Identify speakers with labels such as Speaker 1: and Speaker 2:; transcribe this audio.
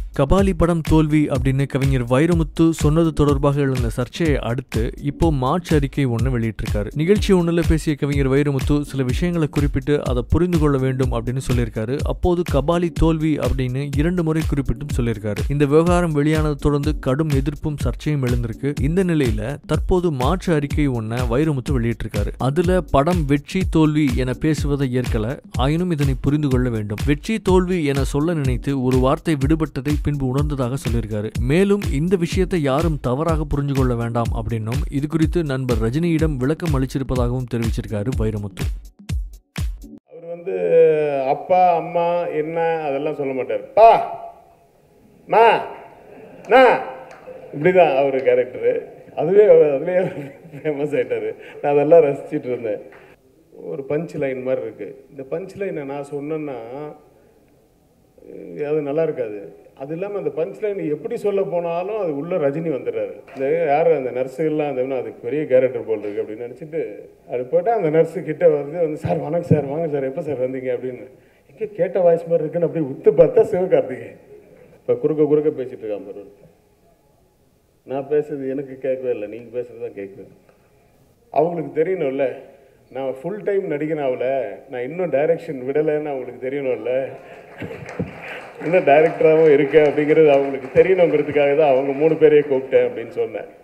Speaker 1: கபாலி படம் தோல்வி அப்படின்னு கவிஞர் வைரமுத்து சொன்னது தொடர்பாக எழுந்த சர்ச்சையை அடுத்து இப்போ மார்ச் அறிக்கை ஒன்று வெளியிட்டிருக்காரு நிகழ்ச்சி ஒன்றில் பேசிய கவிஞர் வைரமுத்து சில விஷயங்களை குறிப்பிட்டு அதை புரிந்து கொள்ள வேண்டும் அப்படின்னு சொல்லியிருக்காரு அப்போது கபாலி தோல்வி அப்படின்னு இரண்டு முறை குறிப்பிட்டும் சொல்லியிருக்காரு இந்த விவகாரம் வெளியானதை தொடர்ந்து கடும் எதிர்ப்பும் சர்ச்சையும் எழுந்திருக்கு இந்த நிலையில தற்போது மாற்று அறிக்கை ஒன்றை வைரமுத்து வெளியிட்டிருக்காரு அதுல படம் வெற்றி தோல்வி என பேசுவதை ஏற்கல ஆயினும் இதனை புரிந்து கொள்ள வேண்டும் வெற்றி தோல்வி என சொல்ல நினைத்து ஒரு வார்த்தை விடுபட்டதை பின்பு உணர்ந்ததாக சொல்லியிருக்காரு மேலும் இந்த விஷயத்தை யாரும் தவறாக புரிஞ்சு கொள்ள வேண்டாம் அப்படின்னும் இது குறித்து நண்பர் ரஜினியிடம் விளக்கம் அளிச்சிருப்பதாகவும் தெரிவிச்சிருக்காரு வைரமுத்து
Speaker 2: அவர் வந்து அப்பா அம்மா என்ன அதெல்லாம் சொல்ல மாட்டார் பா மா நா இப்படிதான் அவர் கேரக்டரு அதுவே அவர் அதுலேயே ஃபேமஸ் ஆயிட்டாரு நான் அதெல்லாம் ரசிச்சிட்டு இருந்தேன் ஒரு பஞ்ச் லைன் மாதிரி இருக்கு இந்த பஞ்ச் லைனை நான் சொன்னேன்னா அஹ், அது நல்லா இருக்காது அது இல்லாமல் அந்த பஞ்ச் லைன் எப்படி சொல்ல போனாலும் அது உள்ள ரஜினி வந்துடுறாரு இந்த யார் அந்த நர்ஸுகள்லாம் அந்த அதுக்கு பெரிய கேரக்டர் போல் இருக்கு அப்படின்னு நினச்சிட்டு அது போட்டால் அந்த நர்ஸு கிட்ட வந்து வந்து சார் வணக்கம் சார் வாங்க சார் எப்போ சார் வந்தீங்க அப்படின்னு எங்கே கேட்ட வாய்ஸ் மாதிரி இருக்குன்னு அப்படி உத்து பார்த்தா சிவகார்த்திகேயன் இப்போ குறுக்க குறுக்க பேசிட்டு இருக்கான் பாரு ஒருத்தன். நான் பேசுறது எனக்கு கேட்கவே இல்லை நீங்கள் பேசுறது தான் கேட்குது அவங்களுக்கு தெரியணும்ல நான் ஃபுல் டைம் நடிகனாவில் நான் இன்னும் டைரக்ஷன் விடலைன்னு அவங்களுக்கு தெரியணும்ல இன்னும் டைரக்டராகவும் இருக்கேன் அப்படிங்கிறது அவங்களுக்கு தெரியணுங்கிறதுக்காக தான் அவங்க மூணு பேரையே கூப்பிட்டேன் அப்படின்னு சொன்னேன்